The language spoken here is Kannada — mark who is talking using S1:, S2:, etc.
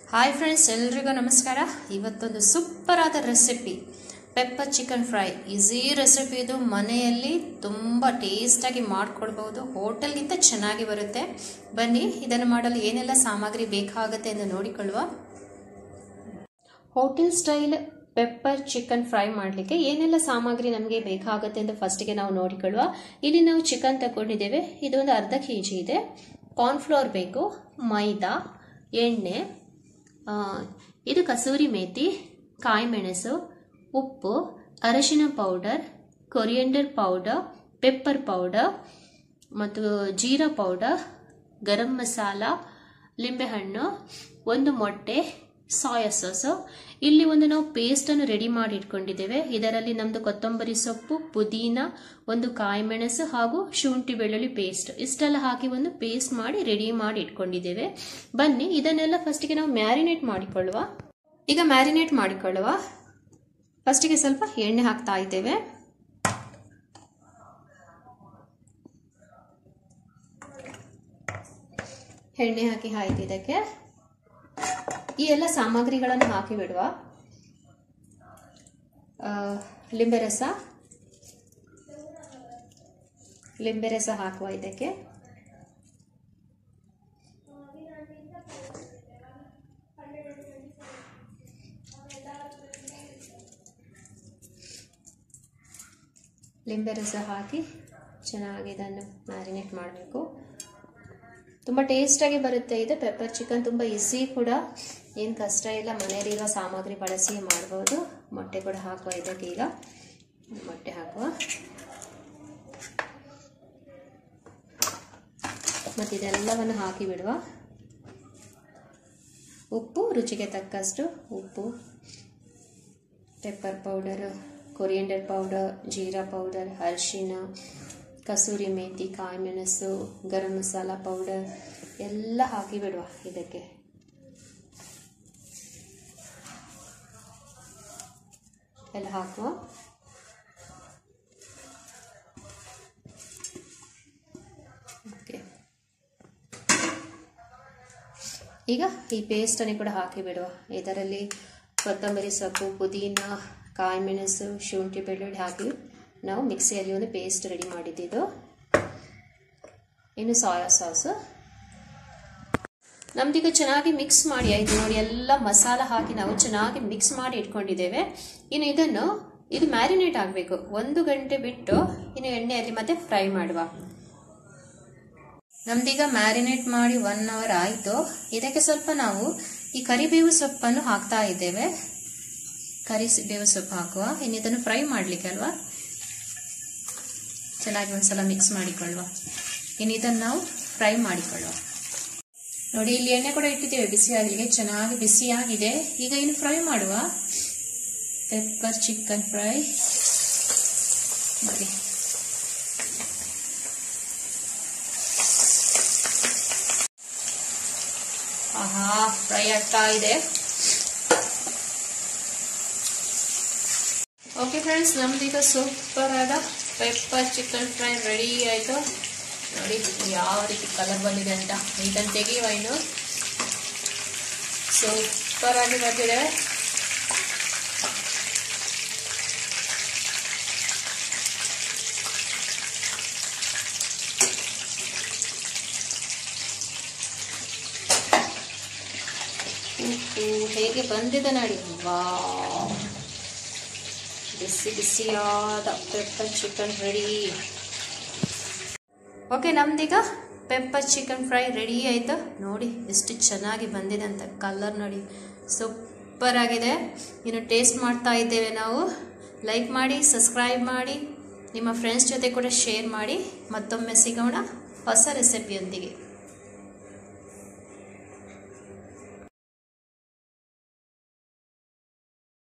S1: ಹಾಯ್ ಫ್ರೆಂಡ್ಸ್ ಎಲ್ರಿಗೂ ನಮಸ್ಕಾರ ಇವತ್ತೊಂದು ಸೂಪರ್ ಆದ recipe pepper chicken fry easy recipe ಇದು ಮನೆಯಲ್ಲಿ ತುಂಬ ಟೇಸ್ಟಾಗಿ ಮಾಡ್ಕೊಳ್ಬೋದು ಹೋಟೆಲ್ಗಿಂತ ಚೆನ್ನಾಗಿ ಬರುತ್ತೆ ಬನ್ನಿ ಇದನ್ನು ಮಾಡಲು ಏನೆಲ್ಲ ಸಾಮಗ್ರಿ ಬೇಕಾಗುತ್ತೆ ಎಂದು ನೋಡಿಕೊಳ್ಳುವ hotel style pepper chicken fry ಮಾಡಲಿಕ್ಕೆ ಏನೆಲ್ಲ ಸಾಮಗ್ರಿ ನಮಗೆ ಬೇಕಾಗುತ್ತೆ ಎಂದು ಫಸ್ಟಿಗೆ ನಾವು ನೋಡಿಕೊಳ್ಳುವ ಇಲ್ಲಿ ನಾವು ಚಿಕನ್ ತಗೊಂಡಿದ್ದೇವೆ ಇದೊಂದು ಅರ್ಧ ಕೆ ಜಿ ಇದೆ ಕಾರ್ನ್ಫ್ಲೋರ್ ಬೇಕು ಮೈದಾ ಎಣ್ಣೆ ಆ, ಇದು ಕಸೂರಿ ಮೇಥಿ ಕಾಯಿಮೆಣಸು ಉಪ್ಪು ಅರಶಿನ powder coriander powder pepper powder ಮತ್ತು ಜೀರಾ ಪೌಡರ್ ಗರಂ ಮಸಾಲ ಲಿಂಬೆಹಣ್ಣು ಒಂದು ಮೊಟ್ಟೆ ಸೋಯಾ ಸಾಸು ಇಲ್ಲಿ ಒಂದು ನಾವು ಪೇಸ್ಟನ್ನು ರೆಡಿ ಮಾಡಿ ಇಟ್ಕೊಂಡಿದ್ದೇವೆ ಇದರಲ್ಲಿ ನಮ್ಮದು ಕೊತ್ತಂಬರಿ ಸೊಪ್ಪು ಪುದೀನ ಒಂದು ಕಾಯಿಮೆಣಸು ಹಾಗೂ ಶುಂಠಿ ಬೆಳ್ಳುಳ್ಳಿ ಪೇಸ್ಟ್ ಇಷ್ಟೆಲ್ಲ ಹಾಕಿ ಒಂದು ಪೇಸ್ಟ್ ಮಾಡಿ ರೆಡಿ ಮಾಡಿ ಇಟ್ಕೊಂಡಿದ್ದೇವೆ ಬನ್ನಿ ಇದನ್ನೆಲ್ಲ ಫಸ್ಟಿಗೆ ನಾವು ಮ್ಯಾರಿನೇಟ್ ಮಾಡಿಕೊಳ್ಳುವ ಈಗ ಮ್ಯಾರಿನೇಟ್ ಮಾಡಿಕೊಳ್ಳುವ ಫಸ್ಟಿಗೆ ಸ್ವಲ್ಪ ಎಣ್ಣೆ ಹಾಕ್ತಾ ಇದ್ದೇವೆ ಎಣ್ಣೆ ಹಾಕಿ ಆಯ್ತು ಇದಕ್ಕೆ ಈ ಎಲ್ಲ ಸಾಮಗ್ರಿಗಳನ್ನು ಹಾಕಿ ಬಿಡುವ ಆ, ಲಿಂಬೆ ರಸ ಲಿಂಬೆ ರಸ ಹಾಕುವ ಇದಕ್ಕೆ ಲಿಂಬೆ ರಸ ಹಾಕಿ ಚೆನ್ನಾಗಿ ಇದನ್ನು ಮ್ಯಾರಿನೇಟ್ ಮಾಡಬೇಕು ತುಂಬ ಟೇಸ್ಟಾಗಿ ಬರುತ್ತೆ ಇದು ಪೆಪ್ಪರ್ ಚಿಕನ್ ತುಂಬ ಈಸಿ ಕೂಡ ಏನು ಕಷ್ಟ ಇಲ್ಲ ಮನೆಯಲ್ಲಿರೋ ಸಾಮಗ್ರಿ ಬಳಸಿ ಮಾಡ್ಬೋದು ಮೊಟ್ಟೆ ಕೂಡ ಹಾಕುವ ಇದಕ್ಕೆ ಈಗ ಮೊಟ್ಟೆ ಹಾಕುವ ಮತ್ತು ಇದೆಲ್ಲವನ್ನು ಹಾಕಿ ಬಿಡುವ ಉಪ್ಪು ರುಚಿಗೆ ತಕ್ಕಷ್ಟು ಉಪ್ಪು pepper powder coriander powder jeera powder ಅರಿಶಿನ ಕಸೂರಿ ಮೇಥಿ ಕಾಯಿಮೆಣಸು ಗರಂ ಮಸಾಲ ಪೌಡರ್ ಎಲ್ಲ ಹಾಕಿ ಬಿಡುವ ಇದಕ್ಕೆ ಎಲ್ಲ ಹಾಕುವ ಓಕೆ ಈಗ ಈ ಪೇಸ್ಟನ್ನು ಕೂಡ ಹಾಕಿ ಬಿಡುವ ಇದರಲ್ಲಿ ಕೊತ್ತಂಬರಿ ಸೊಪ್ಪು ಪುದೀನ ಕಾಯಿಮೆಣಸು ಶುಂಠಿ ಬೆಳ್ಳುಳ್ಳಿ ಹಾಕಿ ನಾವು ಮಿಕ್ಸಿಯಲ್ಲಿ ಒಂದು ಪೇಸ್ಟ್ ರೆಡಿ ಮಾಡಿದ್ದಿದ್ದು ಇನ್ನು ಸೋಯಾ ಸಾಸು ನಮ್ದೀಗ ಚೆನ್ನಾಗಿ ಮಿಕ್ಸ್ ಮಾಡಿ ಆಯ್ತು ನೋಡಿ ಎಲ್ಲ ಮಸಾಲ ಹಾಕಿ ನಾವು ಚೆನ್ನಾಗಿ ಮಿಕ್ಸ್ ಮಾಡಿ ಇಟ್ಕೊಂಡಿದ್ದೇವೆ ಇನ್ನು ಇದನ್ನು ಇದು ಮ್ಯಾರಿನೇಟ್ ಆಗಬೇಕು ಒಂದು ಗಂಟೆ ಬಿಟ್ಟು ಇನ್ನು ಎಣ್ಣೆಯಲ್ಲಿ ಮತ್ತೆ ಫ್ರೈ ಮಾಡುವ ನಮ್ದೀಗ ಮ್ಯಾರಿನೇಟ್ ಮಾಡಿ ಒನ್ ಅವರ್ ಆಯಿತು ಇದಕ್ಕೆ ಸ್ವಲ್ಪ ನಾವು ಈ ಕರಿಬೇವು ಸೊಪ್ಪನ್ನು ಹಾಕ್ತಾ ಇದ್ದೇವೆ ಕರಿ ಬೇವು ಸೊಪ್ಪು ಹಾಕುವ ಇನ್ನು ಇದನ್ನು ಫ್ರೈ ಮಾಡಲಿಕ್ಕೆ ಅಲ್ವಾ ಚೆನ್ನಾಗಿ ಒಂದ್ಸಲ ಮಿಕ್ಸ್ ಮಾಡಿಕೊಳ್ಳುವ ಇನ್ನು ಇದನ್ನು ನಾವು ಫ್ರೈ ಮಾಡಿಕೊಳ್ಳುವ ನೋಡಿ ಇಲ್ಲಿ ಎಣ್ಣೆ ಕೂಡ ಇಟ್ಟಿದ್ದೇವೆ ಬಿಸಿ ಆಗಲಿಕ್ಕೆ ಚೆನ್ನಾಗಿ ಬಿಸಿಯಾಗಿದೆ ಈಗ ಇನ್ನು ಫ್ರೈ ಮಾಡುವ ಪೆಪ್ಪರ್ ಚಿಕನ್ ಫ್ರೈ ನೋಡಿ ಆಹಾ ಫ್ರೈ ಆಗ್ತಾ ಇದೆ ಓಕೆ ಫ್ರೆಂಡ್ಸ್ ನಮ್ದೀಗ ಸೂಪರ್ ಆದ ಪೆಪ್ಪರ್ ಚಿಕನ್ ಫ್ರೈ ರೆಡಿ ಆಯಿತು ನೋಡಿ ಯಾವ ರೀತಿ ಕಲರ್ ಬಂದಿದೆ ಅಂತ ಇದನ್ನು ತೆಗೆಯುವ ಇನ್ನು ಸೂಪರ್ ಆಗಿ ಬಂದಿದೆ ಉಪ್ಪು ಹೇಗೆ ಬಂದಿದೆ ನೋಡಿ ವಾ ಬಿಸಿ ಬಿಸಿಯಾದ ಪೆಪ್ಪರ್ ಚಿಕನ್ ರೆಡಿ ಓಕೆ ನಮ್ದೀಗ ಪೆಪ್ಪರ್ ಚಿಕನ್ ಫ್ರೈ ರೆಡಿ ಆಯಿತು ನೋಡಿ ಎಷ್ಟು ಚೆನ್ನಾಗಿ ಬಂದಿದೆ ಅಂತ ಕಲರ್ ನೋಡಿ ಸೂಪರ್ ಆಗಿದೆ ಇನ್ನು ಟೇಸ್ಟ್ ಮಾಡ್ತಾ ಇದ್ದೇವೆ ನಾವು ಲೈಕ್ ಮಾಡಿ ಸಬ್ಸ್ಕ್ರೈಬ್ ಮಾಡಿ ನಿಮ್ಮ ಫ್ರೆಂಡ್ಸ್ ಜೊತೆ ಕೂಡ ಶೇರ್ ಮಾಡಿ ಮತ್ತೊಮ್ಮೆ ಸಿಗೋಣ ಹೊಸ ರೆಸಿಪಿಯೊಂದಿಗೆ